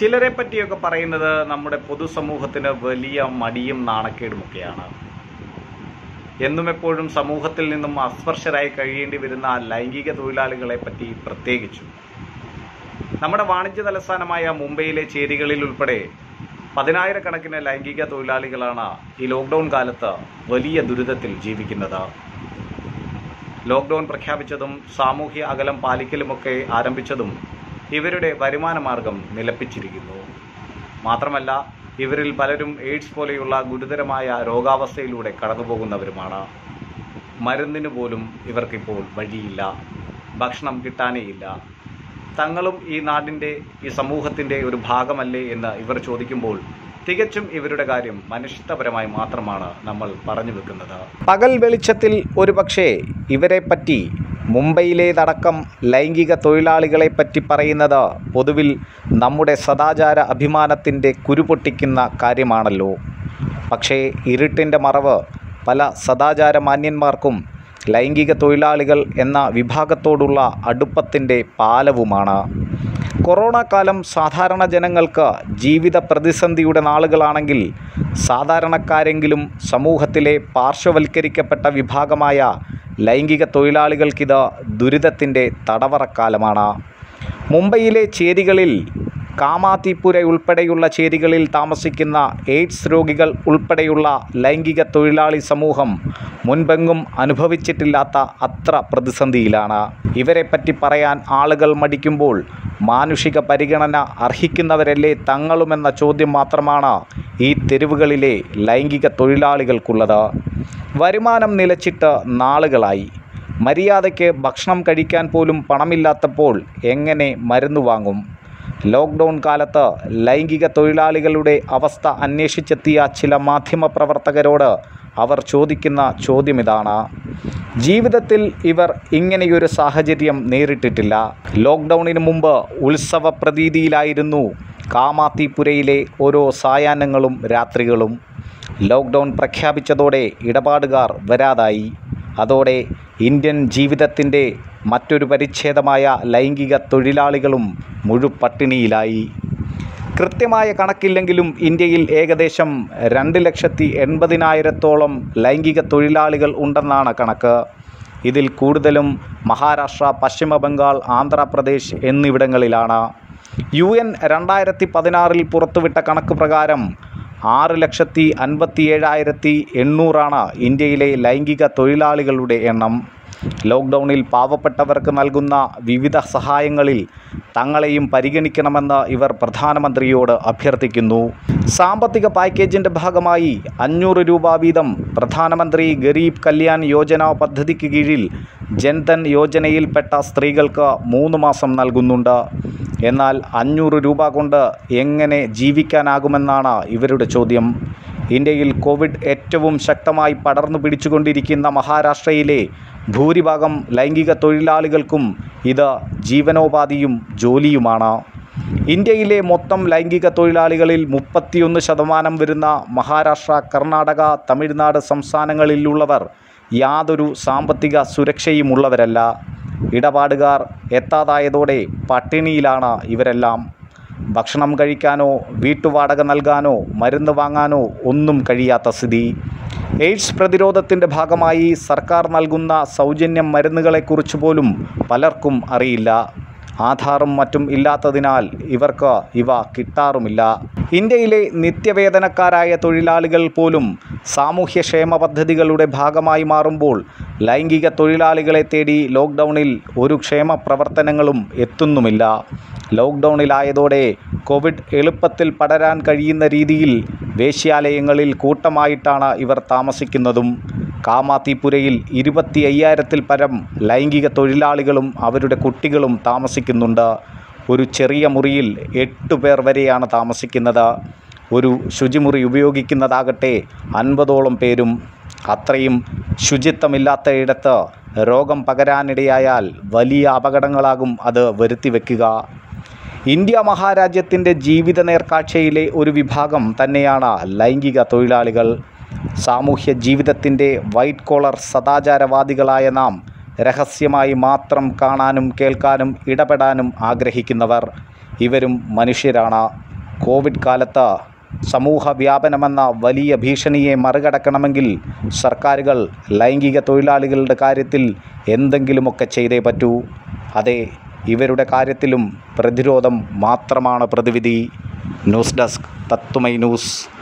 ചിലരെ പറ്റിയൊക്കെ പറയുന്നത് നമ്മുടെ പൊതുസമൂഹത്തിന് വലിയ മടിയും നാണക്കേടുമൊക്കെയാണ് എന്നും എപ്പോഴും സമൂഹത്തിൽ നിന്നും അസ്പർശരായി കഴിയേണ്ടി വരുന്ന ലൈംഗിക തൊഴിലാളികളെ പറ്റി പ്രത്യേകിച്ചും നമ്മുടെ വാണിജ്യ തലസ്ഥാനമായ മുംബൈയിലെ ചേരികളിൽ ഉൾപ്പെടെ പതിനായിരക്കണക്കിന് ലൈംഗിക തൊഴിലാളികളാണ് ഈ ലോക്ക്ഡൗൺ കാലത്ത് വലിയ ദുരിതത്തിൽ ജീവിക്കുന്നത് ലോക്ക്ഡൗൺ പ്രഖ്യാപിച്ചതും സാമൂഹ്യ അകലം പാലിക്കലുമൊക്കെ ആരംഭിച്ചതും ഇവരുടെ വരുമാന മാർഗം നിലപ്പിച്ചിരിക്കുന്നു മാത്രമല്ല ഇവരിൽ പലരും എയ്ഡ്സ് പോലെയുള്ള ഗുരുതരമായ രോഗാവസ്ഥയിലൂടെ കടന്നുപോകുന്നവരുമാണ് മരുന്നിന് പോലും ഇവർക്കിപ്പോൾ വഴിയില്ല ഭക്ഷണം കിട്ടാനേയില്ല തങ്ങളും ഈ നാടിൻ്റെ ഈ സമൂഹത്തിൻ്റെ ഒരു ഭാഗമല്ലേ എന്ന് ഇവർ ചോദിക്കുമ്പോൾ തികച്ചും ഇവരുടെ കാര്യം മനുഷ്യത്വപരമായി മാത്രമാണ് നമ്മൾ പറഞ്ഞു വെക്കുന്നത് പകൽ വെളിച്ചത്തിൽ ഒരുപക്ഷെ ഇവരെ പറ്റി മുംബൈയിലേതടക്കം ലൈംഗിക തൊഴിലാളികളെ പറ്റി പറയുന്നത് പൊതുവിൽ നമ്മുടെ സദാചാര അഭിമാനത്തിൻ്റെ കുരുപൊട്ടിക്കുന്ന കാര്യമാണല്ലോ പക്ഷേ ഇരുട്ടിൻ്റെ മറവ് പല സദാചാര മാന്യന്മാർക്കും ലൈംഗിക തൊഴിലാളികൾ എന്ന വിഭാഗത്തോടുള്ള അടുപ്പത്തിൻ്റെ പാലവുമാണ് കൊറോണ കാലം സാധാരണ ജനങ്ങൾക്ക് ജീവിത പ്രതിസന്ധിയുടെ നാളുകളാണെങ്കിൽ സാധാരണക്കാരെങ്കിലും സമൂഹത്തിലെ പാർശ്വവൽക്കരിക്കപ്പെട്ട വിഭാഗമായ ലൈംഗിക തൊഴിലാളികൾക്കിത് ദുരിതത്തിൻ്റെ തടവറക്കാലമാണ് മുംബൈയിലെ ചേരികളിൽ കാമാത്തിപ്പുര ഉൾപ്പെടെയുള്ള ചേരികളിൽ താമസിക്കുന്ന എയ്ഡ്സ് രോഗികൾ ഉൾപ്പെടെയുള്ള ലൈംഗിക തൊഴിലാളി സമൂഹം മുൻപെങ്ങും അനുഭവിച്ചിട്ടില്ലാത്ത അത്ര പ്രതിസന്ധിയിലാണ് ഇവരെപ്പറ്റി പറയാൻ ആളുകൾ മടിക്കുമ്പോൾ മാനുഷിക പരിഗണന അർഹിക്കുന്നവരല്ലേ തങ്ങളുമെന്ന ചോദ്യം മാത്രമാണ് ഈ തെരുവുകളിലെ ലൈംഗിക തൊഴിലാളികൾക്കുള്ളത് വരുമാനം നിലച്ചിട്ട് നാളുകളായി മര്യാദയ്ക്ക് ഭക്ഷണം കഴിക്കാൻ പോലും പണമില്ലാത്തപ്പോൾ എങ്ങനെ മരുന്ന് വാങ്ങും ലോക്ക്ഡൗൺ കാലത്ത് ലൈംഗിക തൊഴിലാളികളുടെ അവസ്ഥ അന്വേഷിച്ചെത്തിയ ചില മാധ്യമപ്രവർത്തകരോട് അവർ ചോദിക്കുന്ന ചോദ്യം ഇതാണ് ജീവിതത്തിൽ ഇവർ ഇങ്ങനെയൊരു സാഹചര്യം നേരിട്ടിട്ടില്ല ലോക്ക്ഡൗണിന് മുമ്പ് ഉത്സവ പ്രതീതിയിലായിരുന്നു കാമാത്തിപ്പുരയിലെ ഓരോ സായാഹ്നങ്ങളും രാത്രികളും ലോക്ക്ഡൗൺ പ്രഖ്യാപിച്ചതോടെ ഇടപാടുകാർ വരാതായി അതോടെ ഇന്ത്യൻ ജീവിതത്തിൻ്റെ മറ്റൊരു പരിച്ഛേദമായ ലൈംഗിക തൊഴിലാളികളും മുഴുപട്ടിണിയിലായി കൃത്യമായ കണക്കില്ലെങ്കിലും ഇന്ത്യയിൽ ഏകദേശം രണ്ട് ലക്ഷത്തി എൺപതിനായിരത്തോളം ലൈംഗിക തൊഴിലാളികൾ ഉണ്ടെന്നാണ് കണക്ക് ഇതിൽ കൂടുതലും മഹാരാഷ്ട്ര പശ്ചിമ ബംഗാൾ ആന്ധ്രാപ്രദേശ് എന്നിവിടങ്ങളിലാണ് യു എൻ രണ്ടായിരത്തി പതിനാറിൽ പുറത്തുവിട്ട കണക്ക് പ്രകാരം ആറ് ലക്ഷത്തി അൻപത്തി ഏഴായിരത്തി എണ്ണൂറാണ് ഇന്ത്യയിലെ ലൈംഗിക തൊഴിലാളികളുടെ എണ്ണം ലോക്ക്ഡൗണിൽ പാവപ്പെട്ടവർക്ക് നൽകുന്ന വിവിധ സഹായങ്ങളിൽ തങ്ങളെയും പരിഗണിക്കണമെന്ന് ഇവർ പ്രധാനമന്ത്രിയോട് അഭ്യർത്ഥിക്കുന്നു സാമ്പത്തിക പാക്കേജിൻ്റെ ഭാഗമായി അഞ്ഞൂറ് രൂപ വീതം പ്രധാനമന്ത്രി ഗരീബ് കല്യാൺ യോജന പദ്ധതിക്ക് കീഴിൽ ജൻധൻ യോജനയിൽപ്പെട്ട സ്ത്രീകൾക്ക് മൂന്ന് മാസം നൽകുന്നുണ്ട് എന്നാൽ അഞ്ഞൂറ് രൂപ കൊണ്ട് എങ്ങനെ ജീവിക്കാനാകുമെന്നാണ് ഇവരുടെ ചോദ്യം ഇന്ത്യയിൽ കോവിഡ് ഏറ്റവും ശക്തമായി പടർന്നു പിടിച്ചുകൊണ്ടിരിക്കുന്ന മഹാരാഷ്ട്രയിലെ ഭൂരിഭാഗം ലൈംഗിക തൊഴിലാളികൾക്കും ഇത് ജീവനോപാധിയും ജോലിയുമാണ് ഇന്ത്യയിലെ മൊത്തം ലൈംഗിക തൊഴിലാളികളിൽ മുപ്പത്തിയൊന്ന് ശതമാനം വരുന്ന മഹാരാഷ്ട്ര കർണാടക തമിഴ്നാട് സംസ്ഥാനങ്ങളിലുള്ളവർ യാതൊരു സാമ്പത്തിക സുരക്ഷയുമുള്ളവരല്ല ഇടപാടുകാർ എത്താതായതോടെ പട്ടിണിയിലാണ് ഇവരെല്ലാം ഭക്ഷണം കഴിക്കാനോ വീട്ടുവാടക നൽകാനോ മരുന്ന് വാങ്ങാനോ ഒന്നും കഴിയാത്ത സ്ഥിതി എയ്ഡ്സ് പ്രതിരോധത്തിൻ്റെ ഭാഗമായി സർക്കാർ നൽകുന്ന സൗജന്യ മരുന്നുകളെക്കുറിച്ച് പോലും പലർക്കും അറിയില്ല ആധാറും മറ്റും ഇല്ലാത്തതിനാൽ ഇവർക്ക് ഇവ കിട്ടാറുമില്ല ഇന്ത്യയിലെ നിത്യവേതനക്കാരായ തൊഴിലാളികൾ പോലും സാമൂഹ്യക്ഷേമ പദ്ധതികളുടെ ഭാഗമായി മാറുമ്പോൾ ലൈംഗിക തൊഴിലാളികളെ തേടി ലോക്ക്ഡൗണിൽ ഒരു ക്ഷേമ പ്രവർത്തനങ്ങളും എത്തുന്നുമില്ല ലോക്ക്ഡൗണിലായതോടെ കോവിഡ് എളുപ്പത്തിൽ പടരാൻ കഴിയുന്ന രീതിയിൽ വേശ്യാലയങ്ങളിൽ കൂട്ടമായിട്ടാണ് ഇവർ താമസിക്കുന്നതും കാമാത്തിപ്പുരയിൽ ഇരുപത്തി അയ്യായിരത്തിൽ പരം ലൈംഗിക തൊഴിലാളികളും അവരുടെ കുട്ടികളും താമസിക്കുന്നുണ്ട് ഒരു ചെറിയ മുറിയിൽ എട്ട് പേർ വരെയാണ് താമസിക്കുന്നത് ഒരു ശുചിമുറി ഉപയോഗിക്കുന്നതാകട്ടെ അൻപതോളം പേരും അത്രയും ശുചിത്വമില്ലാത്ത ഇടത്ത് രോഗം പകരാനിടയായാൽ വലിയ അപകടങ്ങളാകും അത് വരുത്തി വയ്ക്കുക ഇന്ത്യ മഹാരാജ്യത്തിൻ്റെ ജീവിത നേർക്കാഴ്ചയിലെ ഒരു വിഭാഗം തന്നെയാണ് ലൈംഗിക തൊഴിലാളികൾ സാമൂഹ്യ ജീവിതത്തിൻ്റെ വൈറ്റ് കോളർ സദാചാരവാദികളായ നാം രഹസ്യമായി മാത്രം കാണാനും കേൾക്കാനും ഇടപെടാനും ആഗ്രഹിക്കുന്നവർ ഇവരും മനുഷ്യരാണ് കോവിഡ് കാലത്ത് സമൂഹ വ്യാപനമെന്ന വലിയ ഭീഷണിയെ മറികടക്കണമെങ്കിൽ സർക്കാരുകൾ ലൈംഗിക തൊഴിലാളികളുടെ കാര്യത്തിൽ എന്തെങ്കിലുമൊക്കെ ചെയ്തേ പറ്റൂ അതെ ഇവരുടെ കാര്യത്തിലും പ്രതിരോധം മാത്രമാണ് പ്രതിവിധി ന്യൂസ് ഡെസ്ക് തത്തുമൈ ന്യൂസ്